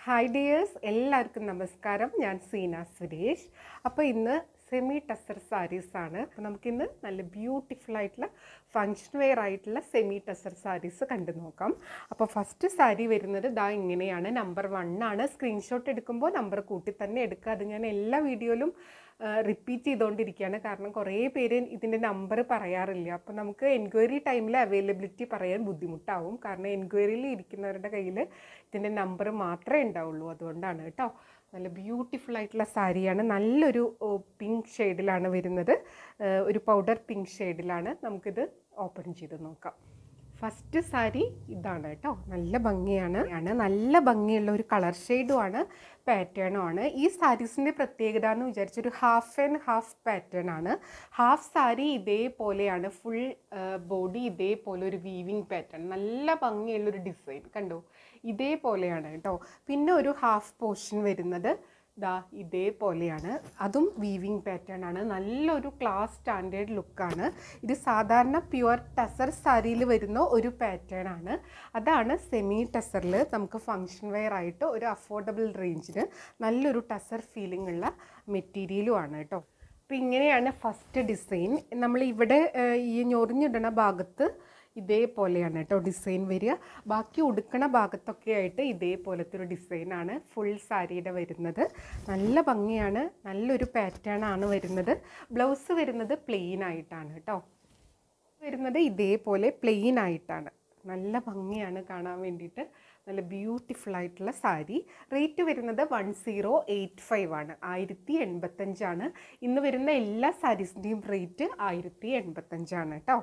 hi dears എല്ലാവർക്കും നമസ്കാരം ഞാൻ സീന സുരേഷ് അപ്പോൾ ഇന്ന് സെമി ടസർ സാരീസ് ആണ് അപ്പോൾ നമുക്കിന്ന് നല്ല ബ്യൂട്ടിഫുൾ ആയിട്ടുള്ള ഫങ്ഷൻ വെയർ ആയിട്ടുള്ള സെമി ടസർ സാരീസ് കണ്ടു നോക്കാം അപ്പോൾ ഫസ്റ്റ് സാരി വരുന്നത് ദാ ഇങ്ങനെയാണ് നമ്പർ വൺ ആണ് സ്ക്രീൻഷോട്ട് എടുക്കുമ്പോൾ നമ്പർ കൂട്ടി തന്നെ എടുക്കുക അത് ഞാൻ എല്ലാ വീഡിയോയിലും റിപ്പീറ്റ് ചെയ്തുകൊണ്ടിരിക്കുകയാണ് കാരണം കുറേ പേര് ഇതിൻ്റെ നമ്പർ പറയാറില്ല അപ്പോൾ നമുക്ക് എൻക്വയറി ടൈമിൽ അവൈലബിലിറ്റി പറയാൻ ബുദ്ധിമുട്ടാവും കാരണം എൻക്വയറിയിൽ ഇരിക്കുന്നവരുടെ കയ്യിൽ ഇതിൻ്റെ നമ്പർ മാത്രമേ ഉണ്ടാവുള്ളൂ അതുകൊണ്ടാണ് കേട്ടോ നല്ല ബ്യൂട്ടിഫുൾ ആയിട്ടുള്ള സാരിയാണ് നല്ലൊരു പിങ്ക് ഷെയ്ഡിലാണ് വരുന്നത് ഏഹ് ഒരു പൗഡർ പിങ്ക് ഷെയ്ഡിലാണ് നമുക്കിത് ഓപ്പൺ ചെയ്ത് നോക്കാം ഫസ്റ്റ് സാരി ഇതാണ് കേട്ടോ നല്ല ഭംഗിയാണ് ആണ് നല്ല ഭംഗിയുള്ള ഒരു കളർ ഷെയ്ഡും ആണ് പാറ്റേണും ആണ് ഈ സാരീസിൻ്റെ പ്രത്യേകത എന്ന് വിചാരിച്ചൊരു ഹാഫ് ആൻഡ് ഹാഫ് പാറ്റേൺ ആണ് ഹാഫ് സാരി ഇതേപോലെയാണ് ഫുൾ ബോഡി ഇതേപോലെ ഒരു വീവിങ് പാറ്റേൺ നല്ല ഭംഗിയുള്ളൊരു ഡിസൈൻ കണ്ടോ ഇതേപോലെയാണ് കേട്ടോ പിന്നെ ഒരു ഹാഫ് പോർഷൻ വരുന്നത് ദാ ഇതേപോലെയാണ് അതും വീവിങ് പാറ്റേൺ ആണ് നല്ലൊരു ക്ലാസ് സ്റ്റാൻഡേർഡ് ലുക്കാണ് ഇത് സാധാരണ പ്യുവർ ടസർ സാരിയിൽ വരുന്ന ഒരു പാറ്റേൺ ആണ് അതാണ് സെമി ടസറിൽ നമുക്ക് ഫങ്ഷൻ വെയർ ആയിട്ട് ഒരു അഫോർഡബിൾ റേഞ്ചിന് നല്ലൊരു ടസർ ഫീലിംഗ് ഉള്ള മെറ്റീരിയലും ആണ് കേട്ടോ അപ്പോൾ ഇങ്ങനെയാണ് ഫസ്റ്റ് ഡിസൈൻ നമ്മൾ ഇവിടെ ഏഹ്, ഈ ഞൊറിഞ്ഞിടണ ഭാഗത്ത് ഇതേപോലെയാണ് കേട്ടോ ഡിസൈൻ വരിക ബാക്കി ഉടുക്കണ ഭാഗത്തൊക്കെ ആയിട്ട് ഇതേപോലത്തെ ഒരു ഡിസൈനാണ് ഫുൾ സാരിയുടെ വരുന്നത് നല്ല ഭംഗിയാണ് നല്ലൊരു പാറ്റേൺ ആണ് വരുന്നത് ബ്ലൗസ് വരുന്നത് പ്ലെയിൻ ആയിട്ടാണ് കേട്ടോ വരുന്നത് ഇതേപോലെ പ്ലെയിൻ ആയിട്ടാണ് നല്ല ഭംഗിയാണ് കാണാൻ വേണ്ടിയിട്ട് നല്ല ബ്യൂട്ടിഫുൾ ആയിട്ടുള്ള സാരി റേറ്റ് വരുന്നത് വൺ സീറോ എയ്റ്റ് ഫൈവ് ആണ് ആയിരത്തി എൺപത്തഞ്ചാണ് ഇന്ന് വരുന്ന എല്ലാ സാരീസിൻ്റെയും റേറ്റ് ആയിരത്തി എൺപത്തഞ്ചാണ് കേട്ടോ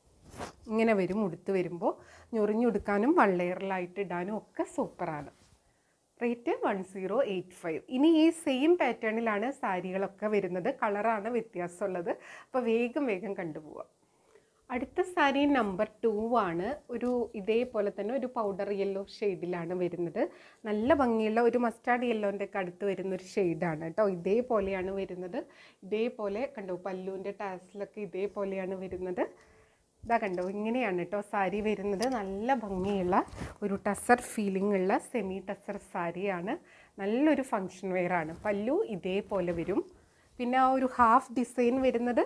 ഇങ്ങനെ വരും ഉടുത്ത് വരുമ്പോൾ ഞൊറിഞ്ഞുടുക്കാനും വൺ ലെയറിലായിട്ട് ഇടാനും ഒക്കെ സൂപ്പറാണ് rate one zero eight five ഇനി ഈ സെയിം പാറ്റേണിലാണ് സാരികളൊക്കെ വരുന്നത് കളറാണ് വ്യത്യാസമുള്ളത് അപ്പോൾ വേഗം വേഗം കണ്ടുപോവാം അടുത്ത സാരി നമ്പർ ടു ആണ് ഒരു ഇതേപോലെ തന്നെ ഒരു പൗഡർ യെല്ലോ ഷെയ്ഡിലാണ് വരുന്നത് നല്ല ഭംഗിയുള്ള ഒരു മസ്റ്റാർഡ് യെല്ലോൻ്റെ ഒക്കെ അടുത്ത് വരുന്ന ഒരു ഷെയ്ഡാണ് കേട്ടോ ഇതേപോലെയാണ് വരുന്നത് ഇതേപോലെ കണ്ടോ പല്ലുവിൻ്റെ ടാസിലൊക്കെ ഇതേപോലെയാണ് വരുന്നത് ഇതാ കണ്ടോ ഇങ്ങനെയാണ് കേട്ടോ സാരി വരുന്നത് നല്ല ഭംഗിയുള്ള ഒരു ടസർ ഫീലിംഗ് ഉള്ള സെമി ടസർ സാരിയാണ് നല്ലൊരു ഫങ്ഷൻ വെയർ ആണ് പല്ലു ഇതേപോലെ വരും പിന്നെ ആ ഒരു ഹാഫ് ഡിസൈൻ വരുന്നത്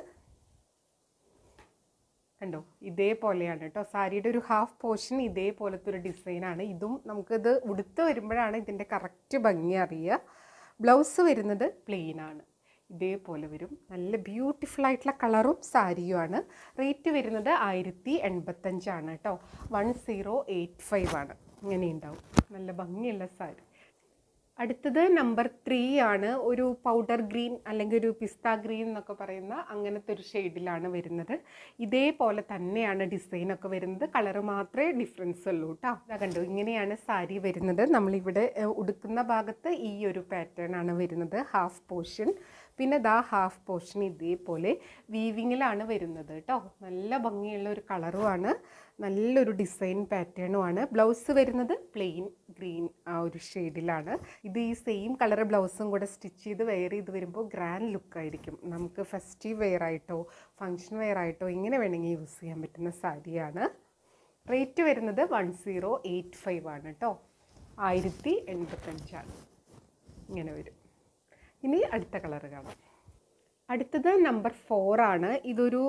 കണ്ടോ ഇതേപോലെയാണ് കേട്ടോ സാരിയുടെ ഒരു ഹാഫ് പോർഷൻ ഇതേപോലത്തെ ഒരു ഡിസൈനാണ് ഇതും നമുക്കിത് ഉടുത്ത് വരുമ്പോഴാണ് ഇതിൻ്റെ കറക്റ്റ് ഭംഗി അറിയുക ബ്ലൗസ് വരുന്നത് പ്ലെയിൻ ആണ് ഇതേപോലെ വരും നല്ല ബ്യൂട്ടിഫുൾ ആയിട്ടുള്ള കളറും സാരിയുമാണ് റേറ്റ് വരുന്നത് ആയിരത്തി എൺപത്തഞ്ചാണ് കേട്ടോ വൺ സീറോ എയ്റ്റ് ഫൈവ് ആണ് ഇങ്ങനെ ഉണ്ടാവും നല്ല ഭംഗിയുള്ള സാരി അടുത്തത് നമ്പർ ത്രീ ആണ് ഒരു പൗഡർ ഗ്രീൻ അല്ലെങ്കിൽ ഒരു പിസ്ത ഗ്രീൻ എന്നൊക്കെ പറയുന്ന അങ്ങനത്തെ ഒരു ഷെയ്ഡിലാണ് വരുന്നത് ഇതേപോലെ തന്നെയാണ് ഡിസൈനൊക്കെ വരുന്നത് കളറ് മാത്രമേ ഡിഫറൻസ് ഉള്ളൂ കേട്ടോ അതാ കണ്ടു ഇങ്ങനെയാണ് സാരി വരുന്നത് നമ്മളിവിടെ ഏഹ്, ഉടുക്കുന്ന ഭാഗത്ത് ഈ ഒരു പാറ്റേൺ ആണ് വരുന്നത് ഹാഫ് പോർഷൻ പിന്നെ ദാ ഹാഫ് പോർഷൻ ഇതേപോലെ വീവിങ്ങിലാണ് വരുന്നത് കേട്ടോ നല്ല ഭംഗിയുള്ള ഒരു കളറുമാണ് നല്ലൊരു ഡിസൈൻ പാറ്റേണും ആണ് ബ്ലൗസ് വരുന്നത് പ്ലെയിൻ ഗ്രീൻ ആ ഒരു ഷെയ്ഡിലാണ് ഇത് ഈ സെയിം കളർ ബ്ലൗസും കൂടെ സ്റ്റിച്ച് ചെയ്ത് വെയർ ചെയ്ത് വരുമ്പോൾ ഗ്രാൻഡ് ലുക്കായിരിക്കും നമുക്ക് ഫെസ്റ്റീവ് വെയർ ആയിട്ടോ ഫങ്ഷൻ വെയർ ആയിട്ടോ ഇങ്ങനെ വേണമെങ്കിൽ യൂസ് ചെയ്യാൻ പറ്റുന്ന സാരിയാണ് റേറ്റ് വരുന്നത് വൺ സീറോ എയ്റ്റ് ഫൈവ് ആണ് കേട്ടോ ആയിരത്തി എൺപത്തഞ്ചാണ് ഇങ്ങനെ വരും ഇനി അടുത്ത കളർ കാണാം അടുത്തത് നമ്പർ ഫോർ ആണ് ഇതൊരു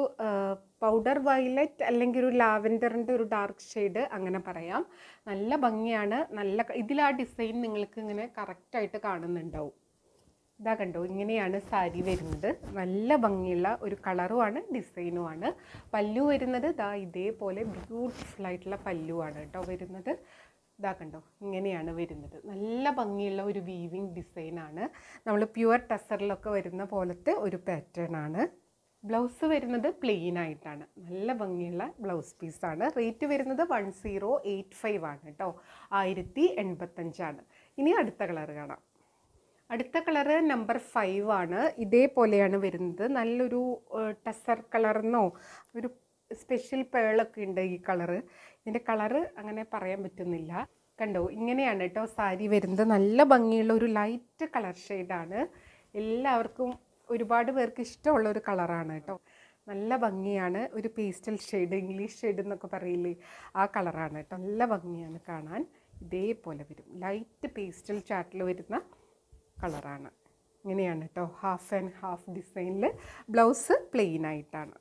പൗഡർ വയലറ്റ് അല്ലെങ്കിൽ ഒരു ലാവൻഡറിൻ്റെ ഒരു ഡാർക്ക് ഷെയ്ഡ് അങ്ങനെ പറയാം നല്ല ഭംഗിയാണ് നല്ല ക- ഇതിൽ ആ ഡിസൈൻ നിങ്ങൾക്ക് ഇങ്ങനെ കറക്റ്റായിട്ട് കാണുന്നുണ്ടാവും ഇതാ കണ്ടോ ഇങ്ങനെയാണ് സാരി വരുന്നത് നല്ല ഭംഗിയുള്ള ഒരു കളറുമാണ് ഡിസൈനുമാണ് പല്ലു വരുന്നത് ദാ ഇതേപോലെ ബ്യൂട്ടിഫുൾ ആയിട്ടുള്ള പല്ലുവാണ് കേട്ടോ വരുന്നത് ഇതാ കണ്ടോ ഇങ്ങനെയാണ് വരുന്നത് നല്ല ഭംഗിയുള്ള ഒരു വീവിങ് ഡിസൈനാണ് നമ്മൾ പ്യുവർ ടസറിലൊക്കെ വരുന്ന പോലത്തെ ഒരു പാറ്റേൺ ആണ് ബ്ലൗസ് വരുന്നത് പ്ലെയിൻ ആയിട്ടാണ് നല്ല ഭംഗിയുള്ള ബ്ലൗസ് പീസാണ് റേറ്റ് വരുന്നത് വൺ സീറോ എയ്റ്റ് ഫൈവ് ആണ് കേട്ടോ ആയിരത്തി എൺപത്തഞ്ചാണ് ഇനി അടുത്ത കളർ കാണാം അടുത്ത കളറ് നമ്പർ ഫൈവ് ആണ് ഇതേപോലെയാണ് വരുന്നത് നല്ലൊരു ടസർ കളർന്നോ ഒരു സ്പെഷ്യൽ പേളൊക്കെ ഉണ്ട് ഈ കളറ് ഇതിൻ്റെ കളറ് അങ്ങനെ പറയാൻ പറ്റുന്നില്ല കണ്ടോ ഇങ്ങനെയാണ് കേട്ടോ സാരി വരുന്നത് നല്ല ഭംഗിയുള്ള ഒരു ലൈറ്റ് കളർ ഷെയ്ഡാണ് എല്ലാവർക്കും ഒരുപാട് പേർക്ക് ഇഷ്ടമുള്ള ഒരു കളറാണ് കേട്ടോ നല്ല ഭംഗിയാണ് ഒരു പേസ്റ്റൽ ഷെയ്ഡ് ഇംഗ്ലീഷ് ഷെയ്ഡ് എന്നൊക്കെ പറയില്ലേ ആ കളറാണ് കേട്ടോ നല്ല ഭംഗിയാണ് കാണാൻ ഇതേപോലെ വരും ലൈറ്റ് പേസ്റ്റൽ ചാർട്ടിൽ വരുന്ന കളറാണ് ഇങ്ങനെയാണ് കേട്ടോ ഹാഫ് ആൻഡ് ഹാഫ് ഡിസൈനിൽ ബ്ലൗസ് പ്ലെയിൻ ആയിട്ടാണ്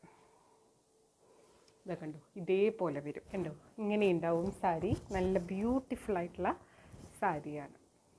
ഇതാ കണ്ടു ഇതേപോലെ വരും കണ്ടോ ഇങ്ങനെ ഉണ്ടാവും സാരി നല്ല ബ്യൂട്ടിഫുൾ ആയിട്ടുള്ള സാരിയാണ്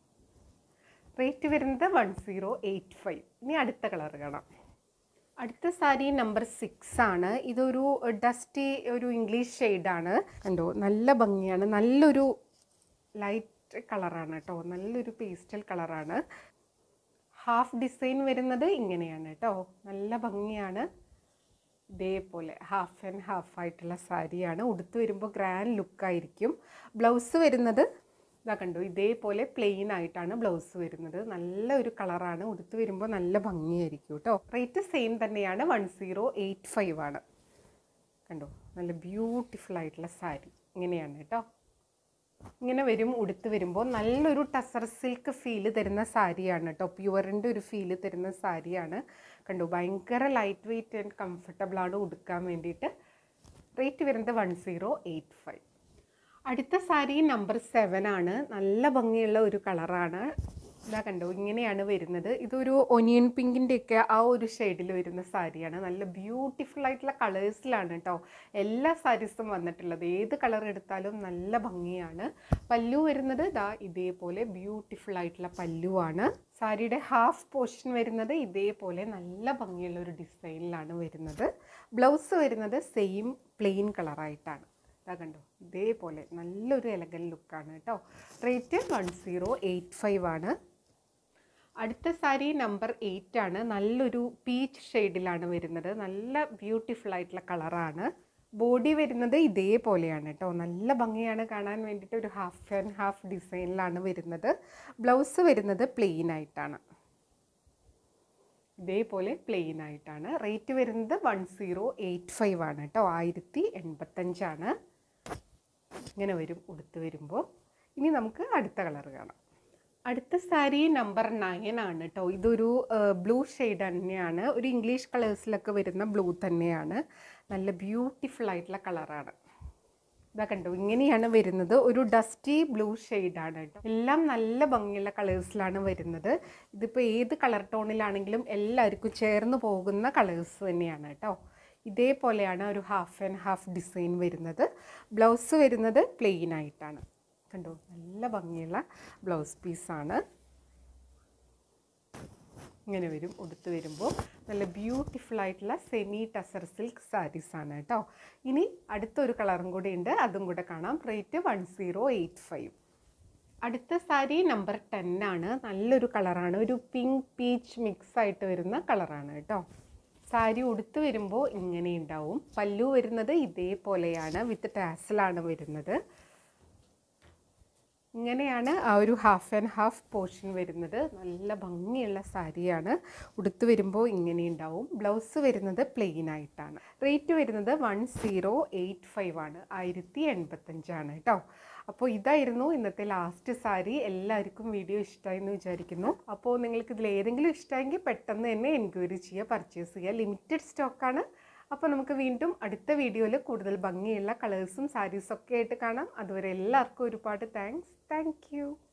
റേറ്റ് വരുന്നത് വൺ സീറോ എയ്റ്റ് ഫൈവ് ഇനി അടുത്ത കളർ കാണാം അടുത്ത സാരി നമ്പർ സിക്സ് ആണ് ഇതൊരു ഡസ്റ്റി ഒരു ഇംഗ്ലീഷ് ഷെയ്ഡാണ് കണ്ടോ നല്ല ഭംഗിയാണ് നല്ലൊരു ലൈറ്റ് കളറാണ് കേട്ടോ നല്ലൊരു പേസ്റ്റൽ കളറാണ് ഹാഫ് ഡിസൈൻ വരുന്നത് ഇങ്ങനെയാണ് കേട്ടോ നല്ല ഭംഗിയാണ് ഇതേപോലെ ഹാഫ് ആൻഡ് ഹാഫ് ആയിട്ടുള്ള സാരിയാണ് ഉടുത്ത് വരുമ്പോൾ ഗ്രാൻഡ് ലുക്കായിരിക്കും ബ്ലൗസ് വരുന്നത് ഇതാ കണ്ടു ഇതേപോലെ പ്ലെയിൻ ആയിട്ടാണ് ബ്ലൗസ് വരുന്നത് നല്ല ഒരു കളറാണ് ഉടുത്ത് വരുമ്പോൾ നല്ല ഭംഗിയായിരിക്കും കേട്ടോ റേറ്റ് സെയിം തന്നെയാണ് വൺ സീറോ എയ്റ്റ് ഫൈവ് ആണ് കണ്ടോ നല്ല ബ്യൂട്ടിഫുൾ ആയിട്ടുള്ള സാരി ഇങ്ങനെയാണ് കേട്ടോ ഇങ്ങനെ വരും ഉടുത്ത് വരുമ്പോൾ നല്ലൊരു ടസർ സിൽക്ക് ഫീല് തരുന്ന സാരിയാണ് കേട്ടോ പ്യുവറിൻ്റെ ഒരു ഫീല് തരുന്ന സാരിയാണ് കണ്ടു ഭയങ്കര ലൈറ്റ് വെയ്റ്റ് ആൻഡ് കംഫർട്ടബിൾ ആണ് ഉടുക്കാൻ വേണ്ടിയിട്ട് റേറ്റ് വരുന്നത് വൺ സീറോ എയ്റ്റ് ഫൈവ് അടുത്ത സാരി നമ്പർ സെവൻ ആണ് നല്ല ഭംഗിയുള്ള ഒരു കളറാണ് ഇതാ കണ്ടോ ഇങ്ങനെയാണ് വരുന്നത് ഇതൊരു ഒനിയൻ പിങ്കിൻ്റെ ഒക്കെ ആ ഒരു ഷെയ്ഡിൽ വരുന്ന സാരിയാണ് നല്ല ബ്യൂട്ടിഫുൾ ആയിട്ടുള്ള കളേഴ്സിലാണ് കേട്ടോ എല്ലാ സാരീസും വന്നിട്ടുള്ളത് ഏത് കളർ എടുത്താലും നല്ല ഭംഗിയാണ് പല്ലു വരുന്നത് ഇതാ ഇതേപോലെ ബ്യൂട്ടിഫുൾ ആയിട്ടുള്ള പല്ലുവാണ് സാരിയുടെ ഹാഫ് പോർഷൻ വരുന്നത് ഇതേപോലെ നല്ല ഭംഗിയുള്ള ഒരു ഡിസൈനിലാണ് വരുന്നത് ബ്ലൗസ് വരുന്നത് സെയിം പ്ലെയിൻ കളറായിട്ടാണ് ഇതാ കണ്ടോ ഇതേപോലെ നല്ലൊരു എലഗൻ ലുക്കാണ് കേട്ടോ rate one zero eight five ആണ് അടുത്ത സാരി നമ്പർ എയ്റ്റ് ആണ് നല്ലൊരു പീച്ച് ഷെയ്ഡിലാണ് വരുന്നത് നല്ല ബ്യൂട്ടിഫുൾ ആയിട്ടുള്ള കളറാണ് ബോഡി വരുന്നത് ഇതേപോലെയാണ് കേട്ടോ നല്ല ഭംഗിയാണ് കാണാൻ വേണ്ടിയിട്ട് ഒരു ഹാഫ് ആൻഡ് ഹാഫ് ഡിസൈനിലാണ് വരുന്നത് ബ്ലൗസ് വരുന്നത് പ്ലെയിൻ ആയിട്ടാണ് ഇതേപോലെ പ്ലെയിൻ ആയിട്ടാണ് റേറ്റ് വരുന്നത് വൺ സീറോ എയ്റ്റ് ഫൈവ് ആണ് കേട്ടോ ആയിരത്തി എൺപത്തഞ്ചാണ് ഇങ്ങനെ വരും ഉടുത്ത് വരുമ്പോൾ ഇനി നമുക്ക് അടുത്ത കളർ കാണാം അടുത്ത സാരി നമ്പർ നയൻ ആണ് കേട്ടോ ഇതൊരു ബ്ലൂ ഷെയ്ഡ് തന്നെയാണ് ഒരു ഇംഗ്ലീഷ് കളേഴ്സിലൊക്കെ വരുന്ന ബ്ലൂ തന്നെയാണ് നല്ല ബ്യൂട്ടിഫുൾ ആയിട്ടുള്ള കളറാണ് ഇതാ കണ്ടോ ഇങ്ങനെയാണ് വരുന്നത് ഒരു ഡസ്റ്റി ബ്ലൂ ഷെയ്ഡാണ് കേട്ടോ എല്ലാം നല്ല ഭംഗിയുള്ള കളേഴ്സിലാണ് വരുന്നത് ഇതിപ്പോൾ ഏത് കളർ ടോണിലാണെങ്കിലും എല്ലാവർക്കും ചേർന്ന് പോകുന്ന കളേഴ്സ് തന്നെയാണ് കേട്ടോ ഇതേപോലെയാണ് ഒരു ഹാഫ് ആൻഡ് ഹാഫ് ഡിസൈൻ വരുന്നത് ബ്ലൗസ് വരുന്നത് പ്ലെയിൻ ആയിട്ടാണ് കണ്ടോ നല്ല ഭംഗിയുള്ള ബ്ലൗസ് പീസാണ് ഇങ്ങനെ വരും ഉടുത്ത് വരുമ്പോൾ നല്ല ബ്യൂട്ടിഫുൾ ആയിട്ടുള്ള സെമി ടസർ സിൽക്ക് സാരീസ് ആണ് കേട്ടോ ഇനി അടുത്തൊരു കളറും കൂടി ഉണ്ട് അതും കൂടെ കാണാം rate one zero eight five അടുത്ത സാരി നമ്പർ ടെൻ ആണ് നല്ലൊരു കളറാണ് ഒരു പിങ്ക് പീച്ച് മിക്സ് ആയിട്ട് വരുന്ന കളറാണ് കേട്ടോ സാരി ഉടുത്ത് വരുമ്പോൾ ഇങ്ങനെ ഉണ്ടാവും പല്ലു വരുന്നത് ഇതേപോലെയാണ് വിത്ത് ടാസലാണ് വരുന്നത് ഇങ്ങനെയാണ് ആ ഒരു ഹാഫ് ആൻഡ് ഹാഫ് പോർഷൻ വരുന്നത് നല്ല ഭംഗിയുള്ള സാരിയാണ് ഉടുത്ത് വരുമ്പോൾ ഇങ്ങനെ ഉണ്ടാവും ബ്ലൗസ് വരുന്നത് പ്ലെയിൻ ആയിട്ടാണ് റേറ്റ് വരുന്നത് വൺ സീറോ എയ്റ്റ് ഫൈവ് ആണ് ആയിരത്തി എൺപത്തഞ്ചാണ് കേട്ടോ അപ്പോൾ ഇതായിരുന്നു ഇന്നത്തെ ലാസ്റ്റ് സാരി എല്ലാവർക്കും വീഡിയോ ഇഷ്ടമായി എന്ന് വിചാരിക്കുന്നു അപ്പോൾ നിങ്ങൾക്ക് ഇതിൽ ഏതെങ്കിലും ഇഷ്ടമെങ്കിൽ പെട്ടെന്ന് തന്നെ എൻക്വയറി ചെയ്യുക പർച്ചേസ് ചെയ്യുക ലിമിറ്റഡ് സ്റ്റോക്കാണ് അപ്പോൾ നമുക്ക് വീണ്ടും അടുത്ത വീഡിയോയിൽ കൂടുതൽ ഭംഗിയുള്ള കളേഴ്സും സാരീസും ഒക്കെ ആയിട്ട് കാണാം അതുവരെ എല്ലാവർക്കും ഒരുപാട് താങ്ക്സ് താങ്ക്